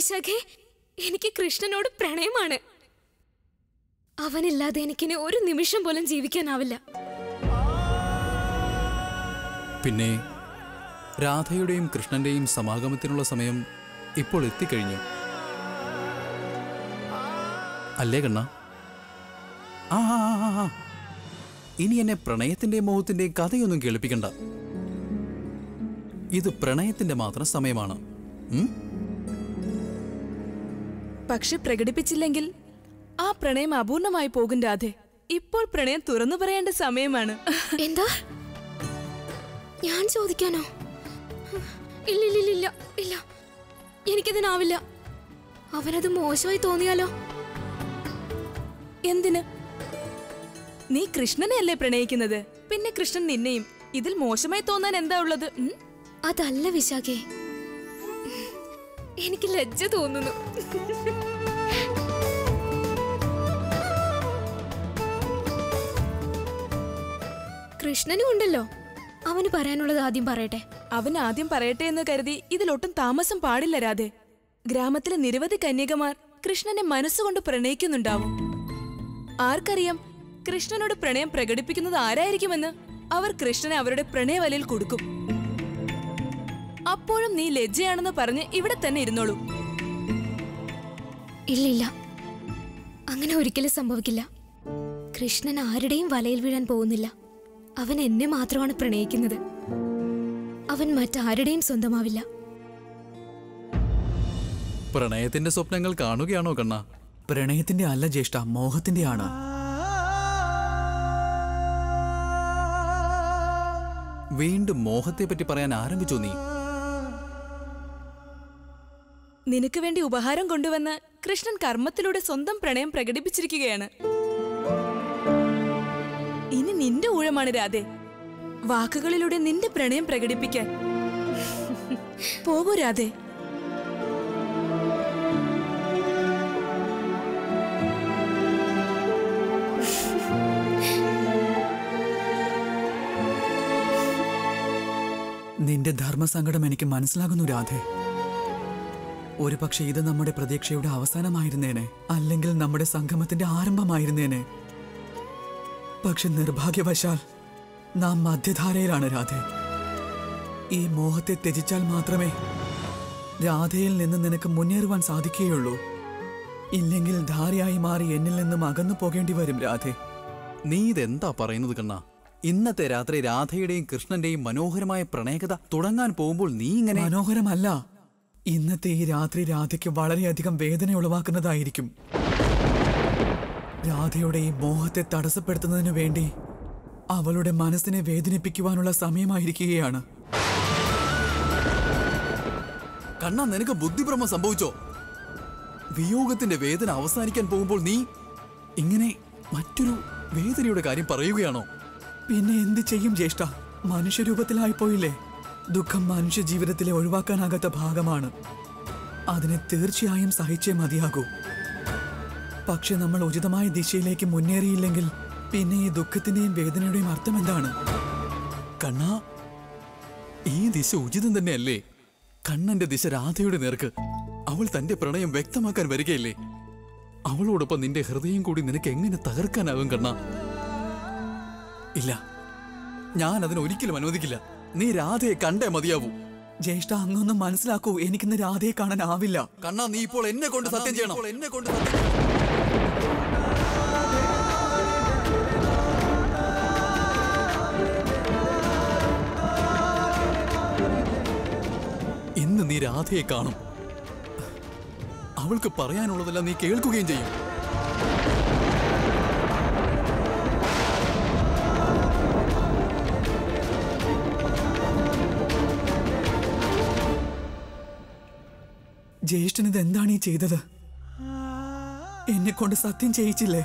വിശാഖേ എനിക്ക് കൃഷ്ണനോട് പ്രണയമാണ് അവനില്ലാതെ എനിക്കിനി ഒരു നിമിഷം പോലും ജീവിക്കാനാവില്ല പിന്നെ രാധയുടെയും കൃഷ്ണന്റെയും സമാഗമത്തിനുള്ള സമയം ഇപ്പോൾ എത്തിക്കഴിഞ്ഞു അല്ലേ കണ്ണ ആ ആ, ആ, ആ, ആ. ഇനി എന്നെ പ്രണയത്തിന്റെയും മോഹത്തിന്റെയും കഥയൊന്നും കേൾപ്പിക്കണ്ട ഇത് പ്രണയത്തിന്റെ മാത്രം സമയമാണ് ഉം? പക്ഷെ പ്രകടിപ്പിച്ചില്ലെങ്കിൽ ആ പ്രണയം അപൂർണമായി പോകും രാധെ ഇപ്പോൾ പ്രണയം തുറന്നു പറയേണ്ട സമയമാണ് എന്താ ഞാൻ ചോദിക്കാനോ ഇല്ല ഇല്ല ഇല്ല, ഇല്ല ഇല്ല എനിക്കിതിനാവില്ല അവനത് മോശമായി തോന്നിയാലോ എന്തിന് നീ കൃഷ്ണനെ അല്ലേ പ്രണയിക്കുന്നത് പിന്നെ കൃഷ്ണൻ നിന്നെയും ഇതിൽ മോശമായി തോന്നാൻ എന്താ ഉള്ളത് ഉം? അതല്ല വിശാഖേ എനിക്ക് ലജ്ജ തോന്നുന്നു കൃഷ്ണനും ഉണ്ടല്ലോ അവന് പറയാനുള്ളത് ആദ്യം പറയട്ടെ അവൻ ആദ്യം പറയട്ടെ എന്ന് കരുതി ഇതിലൊട്ടും താമസം പാടില്ല രാധെ ഗ്രാമത്തിലെ നിരവധി കന്യകമാർ കൃഷ്ണനെ മനസ്സുകൊണ്ട് പ്രണയിക്കുന്നുണ്ടാവും ആർക്കറിയാം കൃഷ്ണനോട് പ്രണയം പ്രകടിപ്പിക്കുന്നത് ആരായിരിക്കുമെന്ന് അവർ കൃഷ്ണനെ അവരുടെ പ്രണയവലയിൽ കൊടുക്കും അപ്പോഴും നീ ലജ്ജയാണെന്ന് പറഞ്ഞ് ഇവിടെ തന്നെ ഇരുന്നോളൂ ഇല്ലില്ല അങ്ങനെ ഒരിക്കലും സംഭവിക്കില്ല കൃഷ്ണൻ ആരുടെയും വലയിൽ വീഴാൻ പോകുന്നില്ല അവൻ എന്നെ മാത്രമാണ് പ്രണയിക്കുന്നത് അവൻ മറ്റാരുടെയും സ്വന്തമാവില്ല പ്രണയത്തിന്റെ സ്വപ്നങ്ങൾ കാണുകയാണോ കണ്ണ പ്രണയത്തിന്റെ അല്ല ജ്യേഷ്ഠ മോഹത്തിന്റെ ആണ് വീണ്ടും മോഹത്തെ പറ്റി പറയാൻ ആരംഭിച്ചോ നീ നിനക്ക് വേണ്ടി ഉപഹാരം കൊണ്ടുവന്ന് കൃഷ്ണൻ കർമ്മത്തിലൂടെ സ്വന്തം പ്രണയം പ്രകടിപ്പിച്ചിരിക്കുകയാണ് ഇനി നിന്റെ ഊഴമാണ് രാധെ വാക്കുകളിലൂടെ നിന്റെ പ്രണയം പ്രകടിപ്പിക്കാൻ പോകൂ രാധെ നിന്റെ ധർമ്മസങ്കടം എനിക്ക് മനസ്സിലാകുന്നു രാധേ ഒരു പക്ഷെ ഇത് നമ്മുടെ പ്രതീക്ഷയുടെ അവസാനമായിരുന്നേനെ അല്ലെങ്കിൽ നമ്മുടെ സംഗമത്തിന്റെ ആരംഭമായിരുന്നേനെ പക്ഷെ നിർഭാഗ്യവശാൽ നാം മധ്യധാരയിലാണ് രാധേ ഈ മോഹത്തെ ത്യജിച്ചാൽ മാത്രമേ രാധയിൽ നിന്ന് നിനക്ക് മുന്നേറുവാൻ സാധിക്കുകയുള്ളൂ ഇല്ലെങ്കിൽ ധാരയായി മാറി എന്നിൽ നിന്നും അകന്നു പോകേണ്ടി വരും രാധേ നീ ഇതെന്താ പറയുന്നത് കണ്ണ ഇന്നത്തെ രാത്രി രാധയുടെയും കൃഷ്ണന്റെയും മനോഹരമായ പ്രണയകഥ തുടങ്ങാൻ പോകുമ്പോൾ നീ ഇങ്ങനെ മനോഹരമല്ല ഇന്നത്തെ ഈ രാത്രി രാധയ്ക്ക് വളരെയധികം വേദന ഉളവാക്കുന്നതായിരിക്കും രാധയുടെ ഈ മോഹത്തെ തടസ്സപ്പെടുത്തുന്നതിനു വേണ്ടി അവളുടെ മനസ്സിനെ വേദനിപ്പിക്കുവാനുള്ള സമയമായിരിക്കുകയാണ് കണ്ണ നിനക്ക് ബുദ്ധിഭ്രമം സംഭവിച്ചോ വിയോഗത്തിന്റെ വേദന അവസാനിക്കാൻ പോകുമ്പോൾ നീ ഇങ്ങനെ മറ്റൊരു വേദനയുടെ കാര്യം പറയുകയാണോ പിന്നെ എന്ത് ചെയ്യും ജ്യേഷ്ഠ മനുഷ്യരൂപത്തിലായി പോയില്ലേ ദുഃഖം മനുഷ്യ ജീവിതത്തിലെ ഒഴിവാക്കാനാകാത്ത ഭാഗമാണ് അതിനെ തീർച്ചയായും സഹിച്ചേ മതിയാകൂ പക്ഷെ നമ്മൾ ഉചിതമായ ദിശയിലേക്ക് മുന്നേറിയില്ലെങ്കിൽ പിന്നെ ഈ ദുഃഖത്തിന്റെയും വേദനയുടെയും അർത്ഥം എന്താണ് കണ്ണ ഈ ദിശ ഉചിതം തന്നെയല്ലേ കണ്ണന്റെ ദിശ രാധയുടെ നേർക്ക് അവൾ തന്റെ പ്രണയം വ്യക്തമാക്കാൻ വരികയല്ലേ അവളോടൊപ്പം നിന്റെ ഹൃദയം കൂടി നിനക്ക് എങ്ങനെ തകർക്കാനാകും കണ്ണ ഇല്ല ഞാൻ അതിന് ഒരിക്കലും അനുവദിക്കില്ല നീ രാധയെ കണ്ടേ മതിയാവൂ ജ്യേഷ്ഠ അങ്ങൊന്നും മനസ്സിലാക്കൂ എനിക്കിന്ന് രാധയെ കാണാനാവില്ല കണ്ണ നീ ഇപ്പോൾ എന്നെ കൊണ്ട് സത്യം ചെയ്യണം എന്നെ കൊണ്ട് സത്യം ഇന്ന് നീ രാധയെ കാണും അവൾക്ക് പറയാനുള്ളതെല്ലാം നീ കേൾക്കുകയും ചെയ്യും ജ്യേഷ്ഠൻ ഇത് എന്താണ് ഈ ചെയ്തത് എന്നെ കൊണ്ട് സത്യം ചെയ്യിച്ചില്ലേ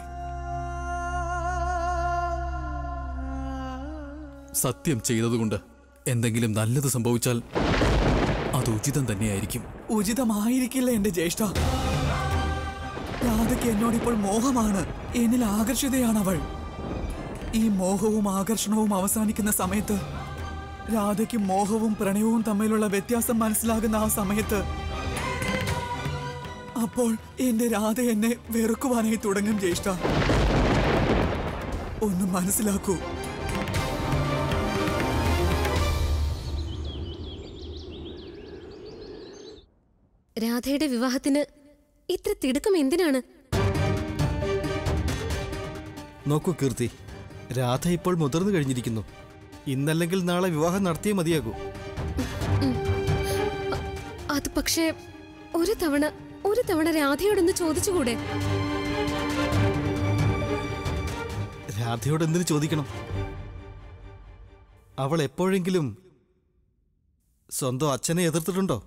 സത്യം ചെയ്തതുകൊണ്ട് എന്തെങ്കിലും നല്ലത് സംഭവിച്ചാൽ അത് ഉചിതം തന്നെയായിരിക്കും ഉചിതമായിരിക്കില്ല എന്റെ ജ്യേഷ്ഠ രാധയ്ക്ക് എന്നോടിപ്പോൾ മോഹമാണ് എന്നിൽ ആകർഷിതയാണ് അവൾ ഈ മോഹവും ആകർഷണവും അവസാനിക്കുന്ന സമയത്ത് രാധയ്ക്ക് മോഹവും പ്രണയവും തമ്മിലുള്ള വ്യത്യാസം മനസ്സിലാകുന്ന ആ സമയത്ത് അപ്പോൾ എന്റെ രാധ എന്നെ വെറുക്കുവാനായി തുടങ്ങും ജ്യേഷ്ഠ ഒന്ന് മനസ്സിലാക്കൂ രാധയുടെ വിവാഹത്തിന് ഇത്ര തിടുക്കം എന്തിനാണ് നോക്കൂ കീർത്തി രാധ ഇപ്പോൾ മുതിർന്നു കഴിഞ്ഞിരിക്കുന്നു ഇന്നല്ലെങ്കിൽ നാളെ വിവാഹം നടത്തിയേ മതിയാകൂ അത് പക്ഷേ ഒരു തവണ ഒരു തവണ രാധയോടൊന്ന് ചോദിച്ചുകൂടെ രാധയോട് എന്തിനു ചോദിക്കണം അവൾ എപ്പോഴെങ്കിലും സ്വന്തം അച്ഛനെ എതിർത്തിട്ടുണ്ടോ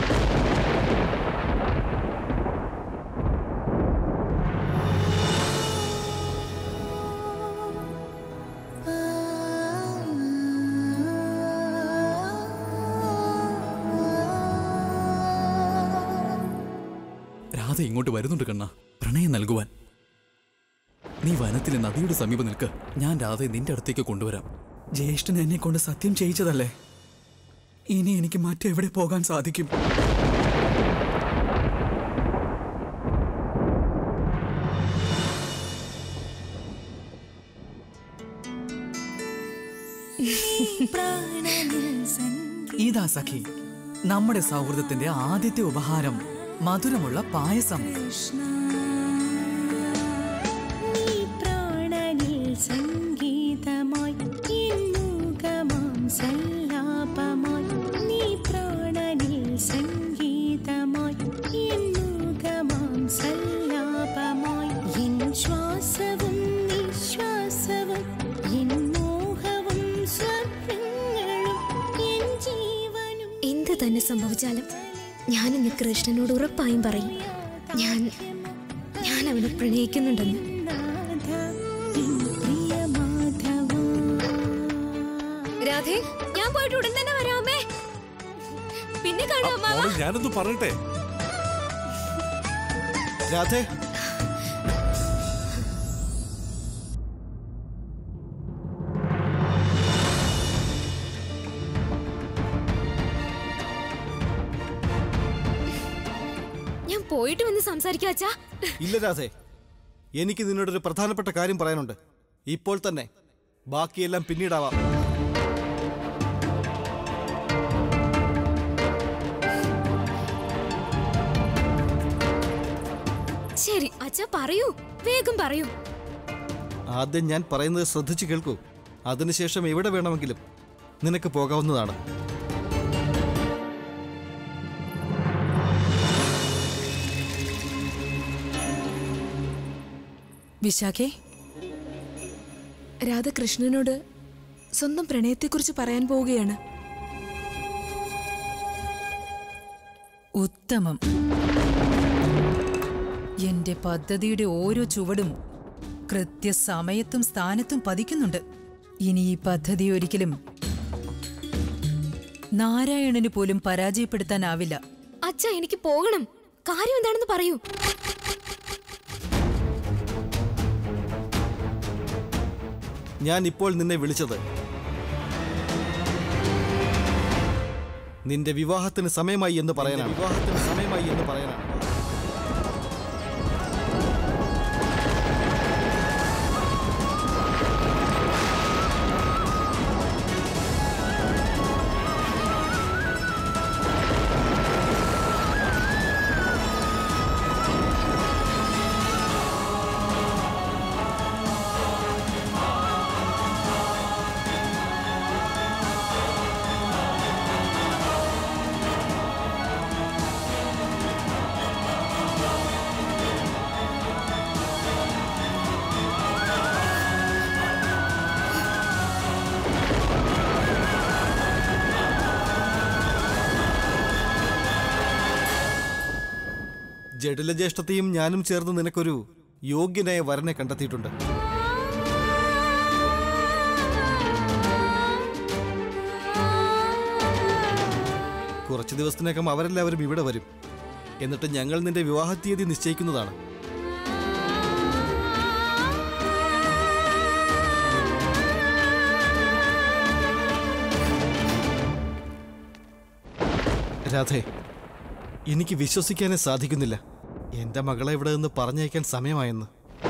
രാധ ഇങ്ങോട്ട് വരുന്നുണ്ട് കണ്ണ പ്രണയം നൽകുവാൻ നീ വനത്തിലെ നദിയുടെ സമീപം നിൽക്ക് ഞാൻ രാധയെ നിന്റെ അടുത്തേക്ക് കൊണ്ടുവരാം ജ്യേഷ്ഠൻ എന്നെ കൊണ്ട് സത്യം ചെയ്യിച്ചതല്ലേ ഇനി എനിക്ക് മറ്റെവിടെ പോകാൻ സാധിക്കും ഇതാ സഖി നമ്മുടെ സൗഹൃദത്തിന്റെ ആദ്യത്തെ ഉപഹാരം മധുരമുള്ള പായസം നീ പ്രാണനിൽ സംഗീതമായി ഇന്നുകമാം സല്ലാപമായി നീ പ്രാണനിൽ സംഗീതമായി ഇന്നുകമാം സല്ലാപമായി എൻ ശ്വാസവും നിശ്വാസവും എൻ മോഹവും സ്വപ്നങ്ങളും എൻ ജീവനും എന്ത് തന്നെ സംഭവിച്ചാലും ഞാൻ ഇന്ന് കൃഷ്ണനോട് ഉറപ്പായും പറയും ഞാൻ ഞാൻ അവനെ പ്രണയിക്കുന്നുണ്ടെന്ന് നാഥ എൻ പ്രിയ മാധവ രാധേ ഞാൻ പോയിട്ട് ഉടൻ തന്നെ വരാമേ പിന്നെ കാണാം അമ്മാവ മോളെ ഞാനൊന്ന് പറയട്ടെ രാധേ ഞാൻ പോയിട്ട് വന്ന് സംസാരിക്കാം അച്ഛാ ഇല്ല രാധേ എനിക്ക് നിന്നോടൊരു പ്രധാനപ്പെട്ട കാര്യം പറയാനുണ്ട് ഇപ്പോൾ തന്നെ ബാക്കിയെല്ലാം പിന്നീടാവാം ശരി അച്ഛാ പറയൂ വേഗം പറയൂ ആദ്യം ഞാൻ പറയുന്നത് ശ്രദ്ധിച്ചു കേൾക്കൂ അതിനുശേഷം എവിടെ വേണമെങ്കിലും നിനക്ക് പോകാവുന്നതാണ് വിശാഖേ രാധകൃഷ്ണനോട് സ്വന്തം പ്രണയത്തെക്കുറിച്ച് പറയാൻ പോവുകയാണ് ഉത്തമം എന്റെ പദ്ധതിയുടെ ഓരോ ചുവടും കൃത്യസമയത്തും സ്ഥാനത്തും പതിക്കുന്നുണ്ട് ഇനി ഈ പദ്ധതി ഒരിക്കലും നാരായണന് പോലും പരാജയപ്പെടുത്താനാവില്ല അച്ഛാ എനിക്ക് പോകണം കാര്യം എന്താണെന്ന് പറയൂ ഞാൻ ഇപ്പോൾ നിന്നെ വിളിച്ചത് നിന്റെ വിവാഹത്തിന് സമയമായി എന്ന് പറയാനാണ് വിവാഹത്തിന് സമയമായി എന്ന് പറയാനാണ് ജഡിലജ്യേഷ്ഠത്തെയും ഞാനും ചേർന്ന് നിനക്കൊരു യോഗ്യനായ വരനെ കണ്ടെത്തിയിട്ടുണ്ട് കുറച്ച് ദിവസത്തിനകം അവരെല്ലാവരും ഇവിടെ വരും എന്നിട്ട് ഞങ്ങൾ നിന്റെ വിവാഹ തീയതി നിശ്ചയിക്കുന്നതാണ് രാധേ എനിക്ക് വിശ്വസിക്കാനേ സാധിക്കുന്നില്ല എന്റെ മകളെ ഇവിടെ നിന്ന് പറഞ്ഞയക്കാൻ സമയമായെന്ന്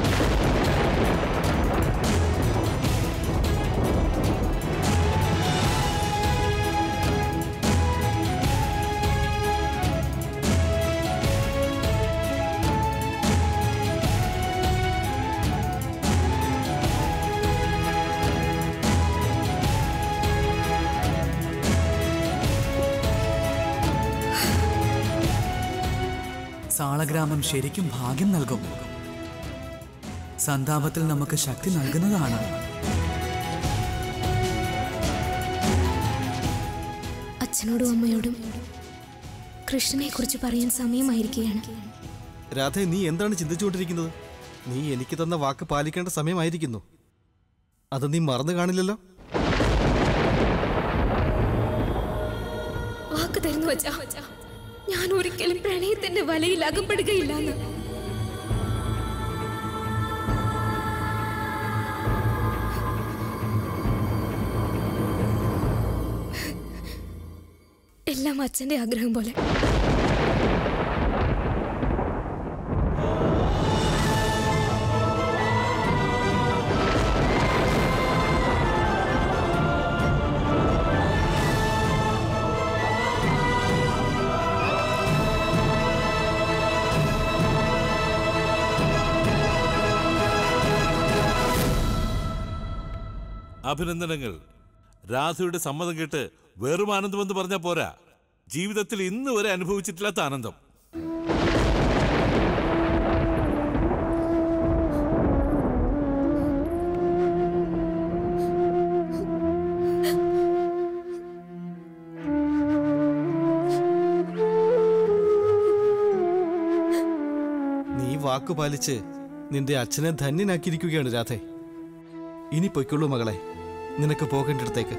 സാളഗ്രാമം ശരിക്കും ഭാഗ്യം നൽകും സന്താപത്തിൽ നമുക്ക് ശക്തി നൽകുന്നതാണ് അച്ഛനോടും അമ്മയോടും കൃഷ്ണനെ കുറിച്ച് പറയാൻ സമയമായിരിക്കുകയാണ് രാധേ നീ എന്താണ് ചിന്തിച്ചുകൊണ്ടിരിക്കുന്നത് നീ എനിക്ക് തന്ന വാക്ക് പാലിക്കേണ്ട സമയമായിരിക്കുന്നു അത് നീ മറന്നു കാണില്ലല്ലോ വാക്ക് തരുന്നു വച്ചാ ഞാൻ ഒരിക്കലും പ്രണയത്തിന്റെ വലയിൽ അകപ്പെടുകയില്ലെന്ന് എല്ലാം അച്ഛന്റെ ആഗ്രഹം പോലെ അഭിനന്ദനങ്ങൾ രാധയുടെ സമ്മതം കേട്ട് വെറും ആനന്ദമെന്ന് പറഞ്ഞാൽ പോരാ ജീവിതത്തിൽ ഇന്ന് വരെ അനുഭവിച്ചിട്ടില്ലാത്ത ആനന്ദം നീ വാക്ക് പാലിച്ച് നിന്റെ അച്ഛനെ ധന്യനാക്കിയിരിക്കുകയാണ് രാധേ ഇനി പൊയ്ക്കൊള്ളൂ മകളെ നിനക്ക് പോകേണ്ടിടത്തേക്ക്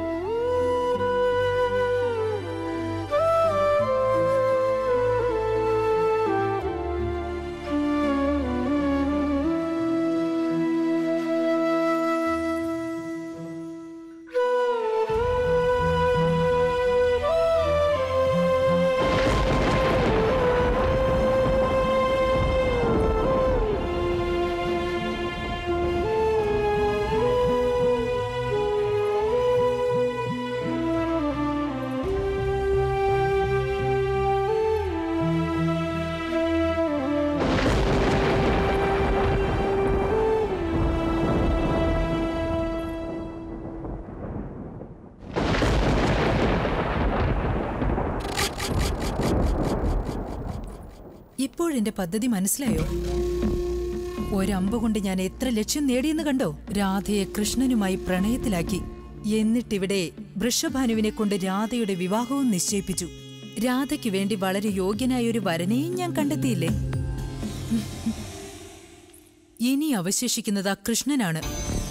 ഇപ്പോഴെന്റെ പദ്ധതി മനസ്സിലായോ ഒരമ്പ് കൊണ്ട് ഞാൻ എത്ര ലക്ഷ്യം നേടിയെന്ന് കണ്ടോ രാധയെ കൃഷ്ണനുമായി പ്രണയത്തിലാക്കി എന്നിട്ടിവിടെ വൃഷഭാനുവിനെ കൊണ്ട് രാധയുടെ വിവാഹവും നിശ്ചയിപ്പിച്ചു രാധയ്ക്ക് വേണ്ടി വളരെ യോഗ്യനായ ഒരു വരനെയും ഞാൻ കണ്ടെത്തിയില്ലേ ഇനി അവശേഷിക്കുന്നത് ആ കൃഷ്ണനാണ്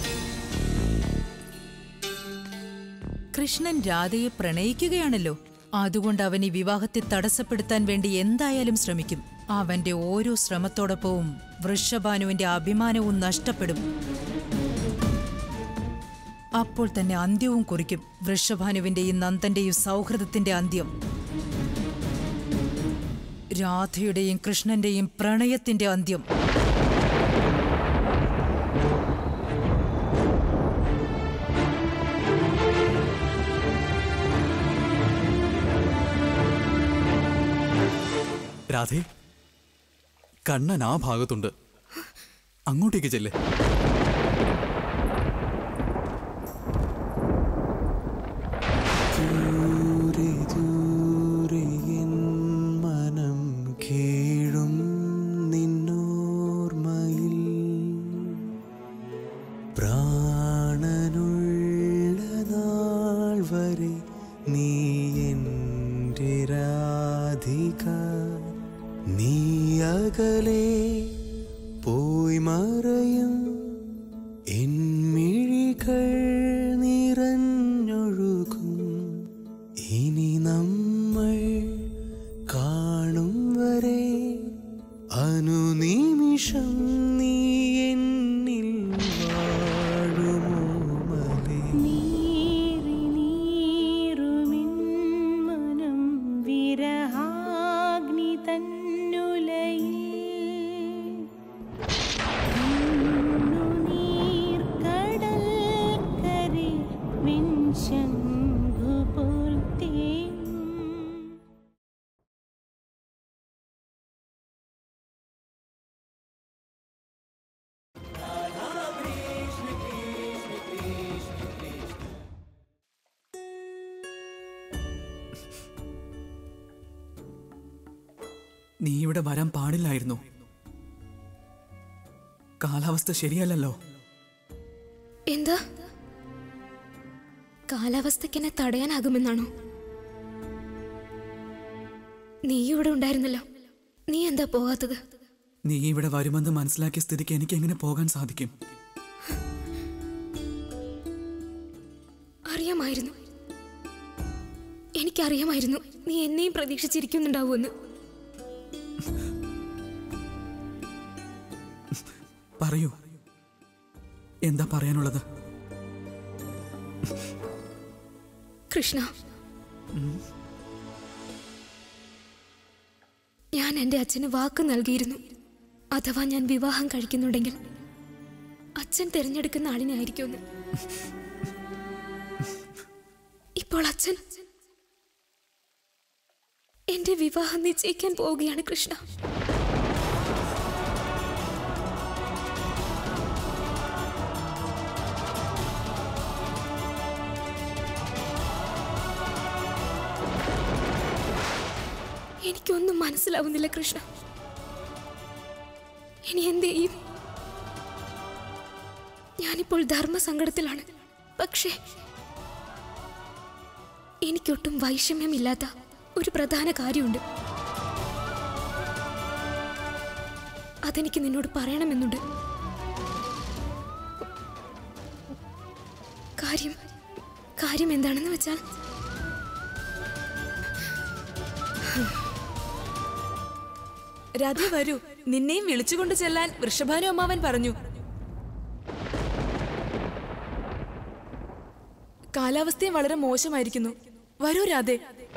കൃഷ്ണൻ രാധയെ പ്രണയിക്കുകയാണല്ലോ അതുകൊണ്ട് അവൻ ഈ വിവാഹത്തെ തടസ്സപ്പെടുത്താൻ വേണ്ടി എന്തായാലും ശ്രമിക്കും അവന്റെ ഓരോ ശ്രമത്തോടൊപ്പവും വൃഷഭാനുവിന്റെ അഭിമാനവും നഷ്ടപ്പെടും അപ്പോൾ തന്നെ അന്ത്യവും കുറിക്കും വൃഷഭാനുവിന്റെയും നന്ദന്റെയും സൗഹൃദത്തിന്റെ അന്ത്യം രാധയുടെയും കൃഷ്ണന്റെയും പ്രണയത്തിന്റെ അന്ത്യം രാധേ കണ്ണൻ ആ ഭാഗത്തുണ്ട് അങ്ങോട്ടേക്ക് ചെല്ലേ ദൂരെ ദൂരെ എൻ മനം കേഴും നിന്നോർമ്മയിൽ പ്രാണനുള്ള നാൾ വരെ നീ എൻ്റെ രാധിക നീ അകലെ പോയി മറയും എന്മിഴികൾ നിറഞ്ഞൊഴുകും ഇനി നമ്മൾ കാണും വരെ അനുനിമിഷം നീ എന്നിൽ വാഴുമോ മലേ നീറി നീറുമിൻ മനം വിരഹാഗ്നി തന്നുലയിൽ നീ ഇവിടെ വരാൻ പാടില്ലായിരുന്നു കാലാവസ്ഥ ശരിയല്ലല്ലോ എന്താ കാലാവസ്ഥയ്ക്ക് എന്നെ തടയാനാകുമെന്നാണോ നീ ഇവിടെ ഉണ്ടായിരുന്നല്ലോ നീ എന്താ പോകാത്തത് നീ ഇവിടെ വരുമെന്ന് മനസ്സിലാക്കിയ സ്ഥിതിക്ക് എനിക്ക് എങ്ങനെ പോകാൻ സാധിക്കും അറിയാമായിരുന്നു എനിക്കറിയാമായിരുന്നു നീ എന്നെയും പ്രതീക്ഷിച്ചിരിക്കുന്നുണ്ടാവുമെന്ന് പറയൂ എന്താ പറയാനുള്ളത് കൃഷ്ണ ഞാൻ എൻ്റെ അച്ഛന് വാക്ക് നൽകിയിരുന്നു അഥവാ ഞാൻ വിവാഹം കഴിക്കുന്നുണ്ടെങ്കിൽ അച്ഛൻ തിരഞ്ഞെടുക്കുന്ന ആളിനെ ആയിരിക്കുമെന്ന് ഇപ്പോൾ അച്ഛൻ എന്റെ വിവാഹം നിശ്ചയിക്കാൻ പോവുകയാണ് കൃഷ്ണ എനിക്കൊന്നും മനസ്സിലാവുന്നില്ല കൃഷ്ണ ഇനി എന്ത് ചെയ്യും ഞാനിപ്പോൾ ധർമ്മസങ്കടത്തിലാണ് പക്ഷേ എനിക്കൊട്ടും വൈഷമ്യമില്ലാത്ത ഒരു പ്രധാന കാര്യമുണ്ട് അതെനിക്ക് നിന്നോട് പറയണമെന്നുണ്ട് കാര്യം കാര്യം എന്താണെന്ന് വെച്ചാൽ രാധ വരൂ നിന്നെയും വിളിച്ചുകൊണ്ട് ചെല്ലാൻ വൃഷഭാനു അമ്മാവൻ പറഞ്ഞു കാലാവസ്ഥയും വളരെ മോശമായിരിക്കുന്നു വരൂ രാധേ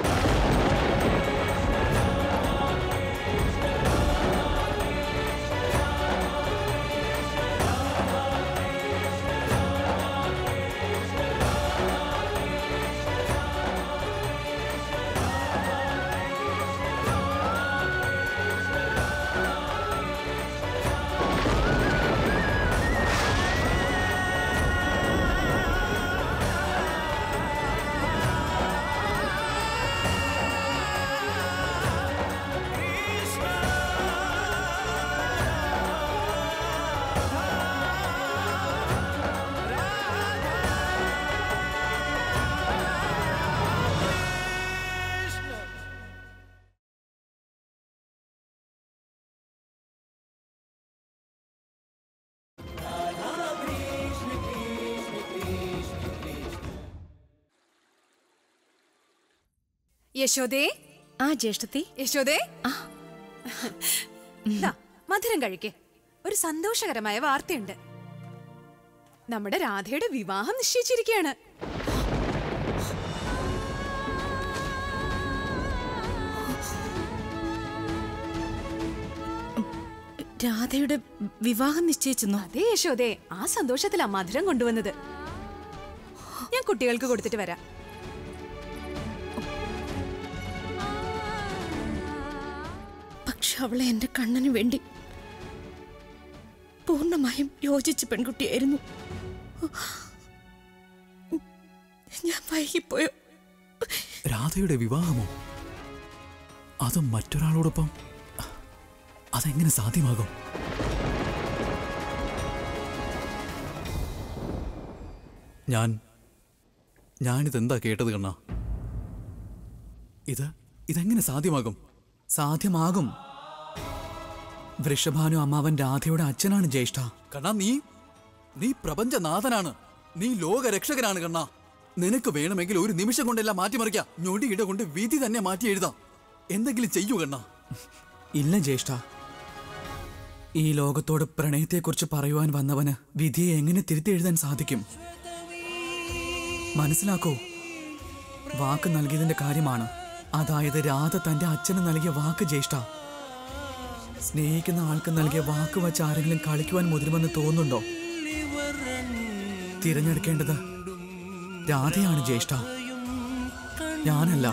യശോദേ ആ ജ്യേഷ്ഠത്തി യശോദേ ദാ, മധുരം കഴിക്കേ ഒരു സന്തോഷകരമായ വാർത്തയുണ്ട് നമ്മുടെ രാധയുടെ വിവാഹം നിശ്ചയിച്ചിരിക്കുകയാണ് രാധയുടെ വിവാഹം നിശ്ചയിച്ചെന്നോ അതെ യശോദേ ആ സന്തോഷത്തിലാ മധുരം കൊണ്ടുവന്നത് ഞാൻ കുട്ടികൾക്ക് കൊടുത്തിട്ട് വരാം പക്ഷെ അവളെ എന്റെ കണ്ണന് വേണ്ടി പൂർണ്ണമായും യോജിച്ച പെൺകുട്ടിയായിരുന്നു ഞാൻ വൈകിപ്പോയോ രാധയുടെ വിവാഹമോ അതും മറ്റൊരാളോടൊപ്പം അതെങ്ങനെ സാധ്യമാകും ഞാൻ ഞാനിതെന്താ കേട്ടത് കണ്ണാ ഇത് ഇതെങ്ങനെ സാധ്യമാകും സാധ്യമാകും വൃഷഭാനു അമ്മാവൻ രാധയുടെ അച്ഛനാണ് ജ്യേഷ്ഠ കണ്ണാ നീ നീ പ്രപഞ്ചനാഥനാണ് നീ ലോകരക്ഷകനാണ് കണ്ണാ നിനക്ക് വേണമെങ്കിൽ ഒരു നിമിഷം കൊണ്ടെല്ലാം മാറ്റിമറിക്കാം ഞൊടിയിട കൊണ്ട് വിധി തന്നെ മാറ്റി എഴുതാം എന്തെങ്കിലും ചെയ്യൂ കണ്ണാ ഇല്ല ജ്യേഷ്ഠ ഈ ലോകത്തോട് പ്രണയത്തെക്കുറിച്ച് പറയുവാൻ വന്നവന് വിധിയെ എങ്ങനെ തിരുത്തി എഴുതാൻ സാധിക്കും മനസ്സിലാക്കൂ വാക്ക് നൽകിയതിന്റെ കാര്യമാണ് അതായത് രാധ തന്റെ അച്ഛന് നൽകിയ വാക്ക് ജ്യേഷ്ഠ സ്നേഹിക്കുന്ന ആൾക്ക് നൽകിയ വാക്ക് വച്ച് ആരെങ്കിലും കളിക്കുവാൻ മുതിരുമെന്ന് തോന്നുന്നുണ്ടോ തിരഞ്ഞെടുക്കേണ്ടത് രാധയാണ് ജ്യേഷ്ഠ ഞാനല്ല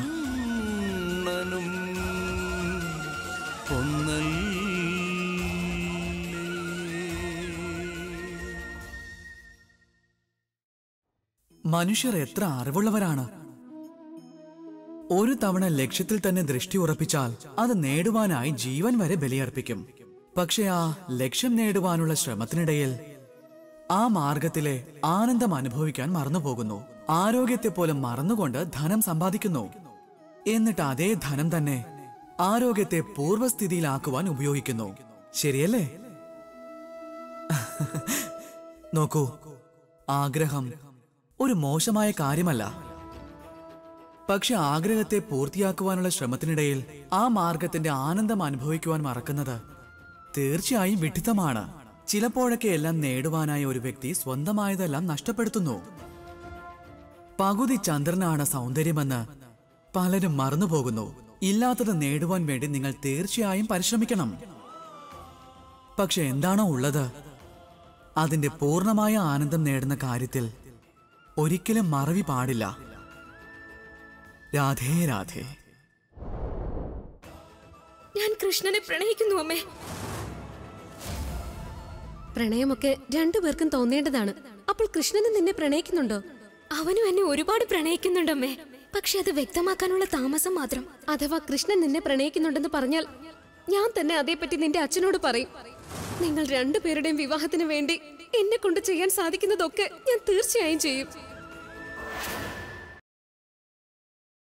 മനുഷ്യർ എത്ര അറിവുള്ളവരാണ് ഒരു തവണ ലക്ഷ്യത്തിൽ തന്നെ ദൃഷ്ടി ഉറപ്പിച്ചാൽ അത് നേടുവാനായി ജീവൻ വരെ ബലിയർപ്പിക്കും പക്ഷെ ആ ലക്ഷ്യം നേടുവാനുള്ള ശ്രമത്തിനിടയിൽ ആ മാർഗത്തിലെ ആനന്ദം അനുഭവിക്കാൻ മറന്നുപോകുന്നു ആരോഗ്യത്തെ പോലെ മറന്നുകൊണ്ട് ധനം സമ്പാദിക്കുന്നു എന്നിട്ട് അതേ ധനം തന്നെ ആരോഗ്യത്തെ പൂർവ്വസ്ഥിതിയിലാക്കുവാൻ ഉപയോഗിക്കുന്നു ശരിയല്ലേ നോക്കൂ ആഗ്രഹം ഒരു മോശമായ കാര്യമല്ല പക്ഷെ ആഗ്രഹത്തെ പൂർത്തിയാക്കുവാനുള്ള ശ്രമത്തിനിടയിൽ ആ മാർഗത്തിന്റെ ആനന്ദം അനുഭവിക്കുവാൻ മറക്കുന്നത് തീർച്ചയായും വിഡിത്തമാണ് ചിലപ്പോഴൊക്കെ എല്ലാം നേടുവാനായ ഒരു വ്യക്തി സ്വന്തമായതെല്ലാം നഷ്ടപ്പെടുത്തുന്നു പകുതി ചന്ദ്രനാണ് സൗന്ദര്യമെന്ന് പലരും മറന്നുപോകുന്നു ഇല്ലാത്തത് നേടുവാൻ വേണ്ടി നിങ്ങൾ തീർച്ചയായും പരിശ്രമിക്കണം പക്ഷെ എന്താണോ ഉള്ളത് അതിന്റെ പൂർണ്ണമായ ആനന്ദം നേടുന്ന കാര്യത്തിൽ ഒരിക്കലും മറവി പാടില്ല രാധേ രാധേ ഞാൻ കൃഷ്ണനെ പ്രണയിക്കുന്നു അമ്മേ പ്രണയമൊക്കെ രണ്ടുപേർക്കും തോന്നേണ്ടതാണ് അപ്പോൾ കൃഷ്ണനും നിന്നെ പ്രണയിക്കുന്നുണ്ടോ അവനും എന്നെ ഒരുപാട് പ്രണയിക്കുന്നുണ്ടമ്മേ പക്ഷെ അത് വ്യക്തമാക്കാനുള്ള താമസം മാത്രം അഥവാ കൃഷ്ണൻ നിന്നെ പ്രണയിക്കുന്നുണ്ടെന്ന് പറഞ്ഞാൽ ഞാൻ തന്നെ അതേപ്പറ്റി നിന്റെ അച്ഛനോട് പറയും നിങ്ങൾ രണ്ടുപേരുടെയും വിവാഹത്തിന് വേണ്ടി എന്നെ കൊണ്ട് ചെയ്യാൻ സാധിക്കുന്നതൊക്കെ ഞാൻ തീർച്ചയായും ചെയ്യും